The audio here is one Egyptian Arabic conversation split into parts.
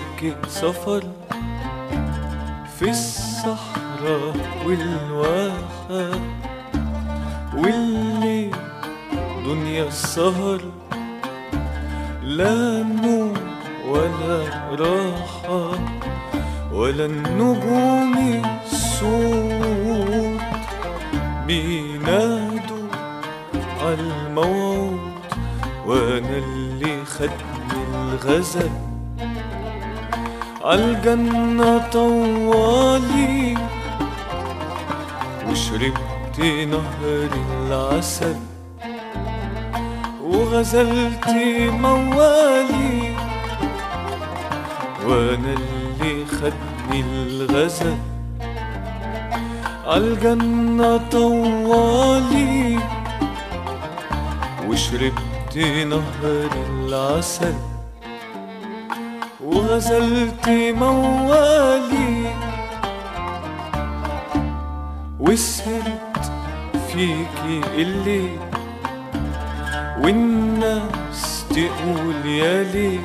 سكة سفر في الصحراء والواحة والليل دنيا السهر لا نوم ولا راحة ولا النجوم السود بينادوا عالموعود وانا اللي خدني الغزل عالجنة طوالي وشربت نهر العسل وغزلت موالي وانا اللي خدني الغزل عالجنة طوالي وشربت نهر العسل وغزلت موالي وسهرت فيكي الليل والناس تقول يا ليل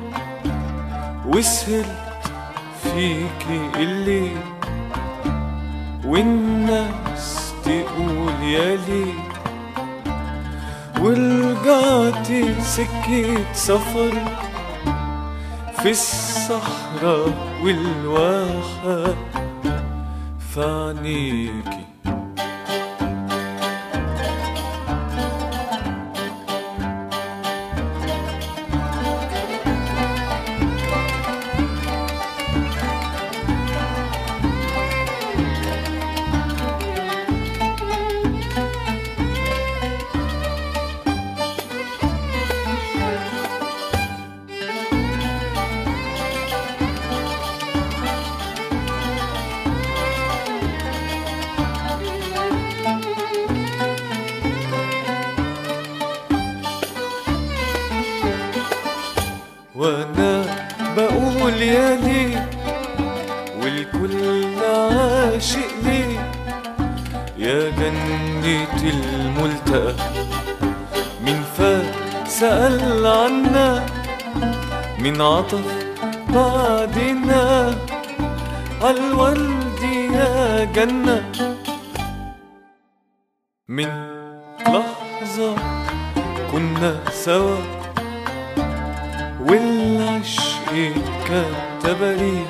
وسهرت فيكي الليل والناس تقول يا ليل ورجعت سكة سفر في الصحراء والواحة فعنيكي وانا بقول يا ليه والكل عاشق ليه يا جنة الملتقى من فات سأل عنا من عطف بعدنا عالورد يا جنة من لحظة كنا سوا والعشق كان تباريح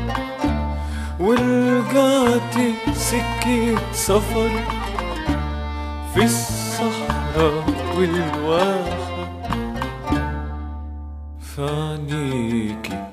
ورجعت سكة سفر في الصحراء والواحة فعنيكي